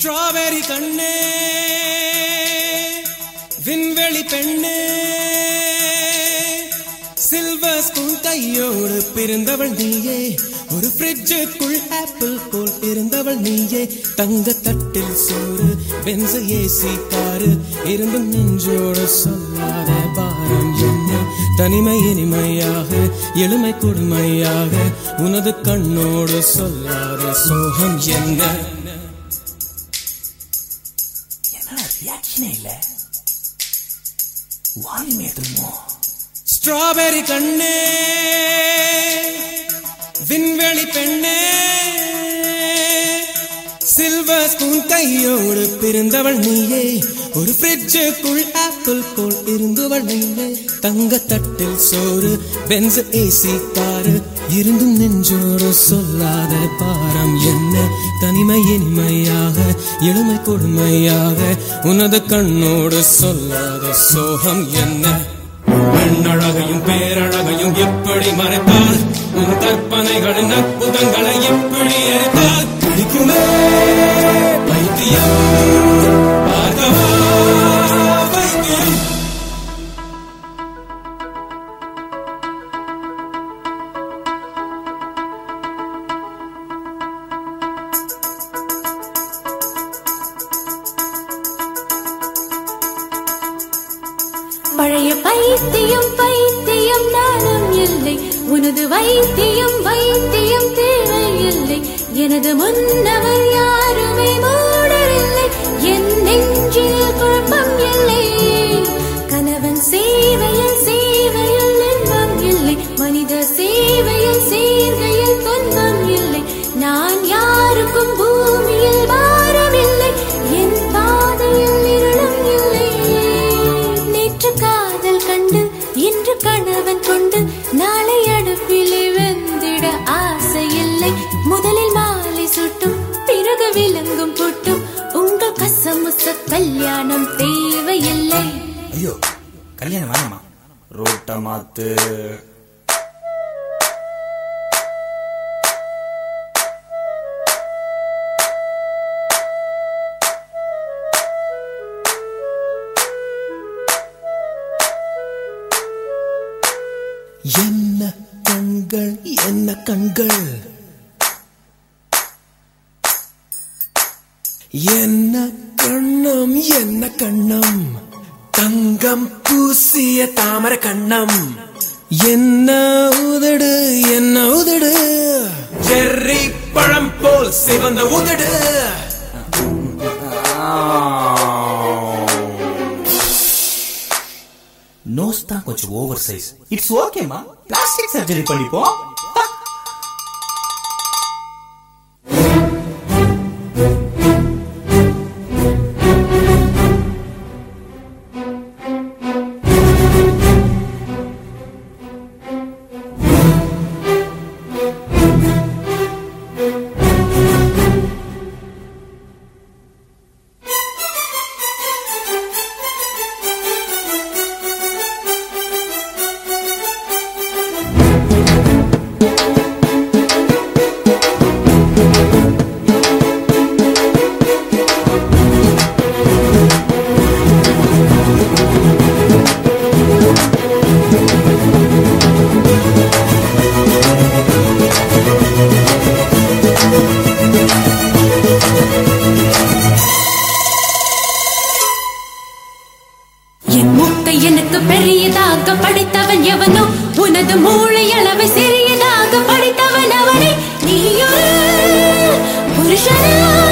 strawberry கண்ணே விண்வெளி பெண்ணே சில்வர் ஸ்பூன் கையோடு பிறந்தவள் நீயே ஒரு ஃப்ரிட்ஜுக்குள் ஆப்பிள் போல் இருந்தவள் நீயே தங்க தட்டில் சோறு பென்ச ஏசி காரு இருந்தும் நெஞ்சோடு சொல்லாத பாரம் என்ன தனிமை இனிமையாக எளிமை கொடுமையாக உனது கண்ணோடு சொல்லாத சோகம் என்ன என்னடா ரியாக்ஷனே இல்ல வால்யூம் ஏத்துமோ ஸ்ட்ராபெரி கண்ணே விண்வெளி பெண்ணே சில்வர் ஸ்பூன் கையோடு பிறந்தவள் நீயே ஒரு ஃப்ரிட்ஜுக்குள் ஆப்பிள் போல் இருந்தவள் நீயே தங்க தட்டில் சோறு பென்ஸ் ஏசி காரு இருந்தும் நெஞ்சோடு சொல்லாத பாரம் என்ன தனிமை இனிமையாக எளிமை கொடுமையாக உனது கண்ணோடு சொல்லாத சோகம் என்ன பெண்ணழகையும் பேரழகையும் எப்படி மறைத்தால் உன் கற்பனைகளின் அற்புதங்களை எப்படி எரித்தால் பிடிக்குமே பைத்தியம் பார்க்கவா பைத்தியம் பழைய பைத்தியம் பைத்தியம் நானும் இல்லை உனது வைத்தியம் வைத்தியம் தேவையில்லை எனது முன்னவர் யாருமே மூடரில்லை என் நெஞ்சில் குழப்பம் இல்லை கணவன் சேவையில் சேவையில் இன்பம் இல்லை மனித சேவையில் சேர்கையில் துன்பம் இல்லை நான் யாருக்கும் பூமியில் பாரமில்லை என் பாதையில் இருளும் இல்லை நேற்று காதல் கண்டு இன்று கணவன் கொண்டு நாளை அடுப்பிலே வெந்திட ஆசை இல்லை முதலில் மாலை சுட்டும் பிறகு விலங்கும் புட்டும் உங்கள் கசமுச கல்யாணம் தேவையில்லை ஐயோ கல்யாணம் வேணாமா ரோட்ட மாத்து என்ன கண்கள் என்ன கண்கள் என்ன கண்ணம் என்ன கண்ணம் தங்கம் பூசிய தாமர கண்ணம் என்ன உதடு என்ன உதடு செர்ரி பழம் போல் சிவந்த உதடு நோஸ் தான் கொஞ்சம் ஓவர் சைஸ் இட்ஸ் ஓகேமா பிளாஸ்டிக் சர்ஜரி பண்ணிப்போம் என் மூக்கை எனக்கு பெரியதாக படைத்தவன் எவனோ உனது மூளை அளவை சிறியதாக படைத்தவன் அவனே நீயொரு புருஷனா